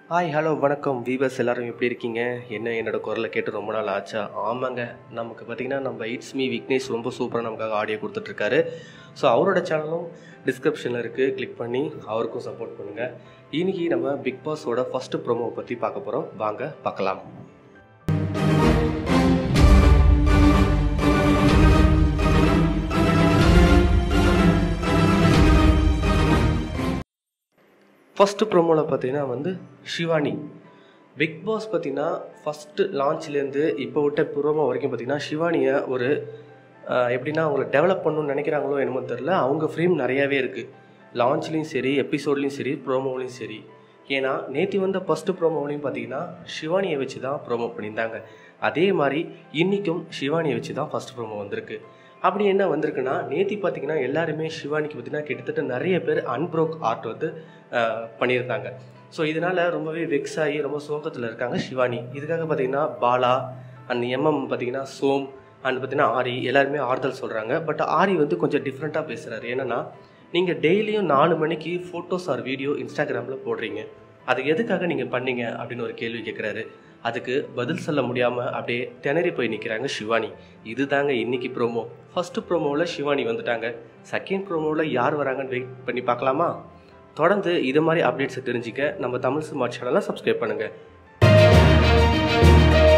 hi hello வணக்கம் viewers எல்லாரும் எப்படி இருக்கீங்க என்ன என்னோட குரலை கேட்டு ரொம்ப நாள் ஆச்சா ஆமாங்க நமக்கு பார்த்தீங்கன்னா நம்ம இட்ஸ் மீ விக்னேஷ் ரொம்ப சூப்பராக நமக்காக ஆடியோ கொடுத்துட்ருக்காரு ஸோ அவரோட சேனலும் டிஸ்கிரிப்ஷனில் இருக்குது கிளிக் பண்ணி அவருக்கும் சப்போர்ட் பண்ணுங்கள் இன்னைக்கு நம்ம பிக் பாஸோட ஃபஸ்ட்டு ப்ரோமோவை பற்றி பார்க்க போகிறோம் வாங்க பார்க்கலாம் ஃபஸ்ட்டு ப்ரோமோவில் பார்த்தீங்கன்னா வந்து ஷிவானி பிக் பாஸ் பார்த்தீங்கன்னா ஃபஸ்ட்டு லான்ச்லேருந்து இப்போ விட்ட ப்ரோமோ வரைக்கும் பார்த்தீங்கன்னா ஷிவானியை ஒரு ஆஹ், எப்படின்னா அவங்கள டெவலப் பண்ணணும்னு நினைக்கிறாங்களோ என்னமோ தெரில அவங்க ஃப்ரேம் நிறையாவே இருக்குது லான்ச்லேயும் சரி எபிசோட்லேயும் சரி ப்ரோமோலையும் சரி ஏன்னா நேற்று வந்த ஃபஸ்ட்டு ப்ரோமோலையும் பார்த்தீங்கன்னா ஷிவானியை வச்சு தான் ப்ரோமோ பண்ணியிருந்தாங்க அதே மாதிரி இன்றைக்கும் ஷிவானியை வச்சு தான் ஃபஸ்ட் ப்ரோமோ வந்திருக்கு அப்படி என்ன வந்திருக்குன்னா நேத்தி பார்த்தீங்கன்னா எல்லாருமே சிவானிக்கு பார்த்தீங்கன்னா கிட்டத்தட்ட நிறைய பேர் அன்ப்ரோக் ஆர்ட் வந்து ஆஹ், பண்ணியிருந்தாங்க ஸோ இதனால ரொம்பவே வெக்ஸ் ஆகி ரொம்ப சோகத்தில் இருக்காங்க சிவானி இதுக்காக பார்த்தீங்கன்னா பாலா அண்ட் எம்எம் பார்த்தீங்கன்னா சோம் அண்ட் பார்த்தீங்கன்னா ஆரி எல்லாருமே ஆறுதல் சொல்கிறாங்க பட் ஆரி வந்து கொஞ்சம் டிஃப்ரெண்ட்டாக பேசுகிறாரு என்னன்னா நீங்கள் டெய்லியும் நாலு மணிக்கு ஃபோட்டோஸ் ஆர் வீடியோ இன்ஸ்டாகிராமில் போடுறீங்க அது எதுக்காக நீங்கள் பண்ணீங்க அப்படின்னு ஒரு கேள்வி கேட்குறாரு அதுக்கு பதில் சொல்ல முடியாமல் அப்படியே திணறி போய் நிற்கிறாங்க சிவானி இதுதாங்க இன்னைக்கு ப்ரோமோ ஃபர்ஸ்ட் ப்ரோமோவில் சிவானி வந்துட்டாங்க செகண்ட் ப்ரோமோவில் யார் வராங்கன்னு வெயிட் பண்ணி பார்க்கலாமா தொடர்ந்து இது மாதிரி அப்டேட்ஸை தெரிஞ்சுக்க நம்ம தமிழ் ஸ்மார்ட் சேனலை சப்ஸ்கிரைப் பண்ணுங்கள்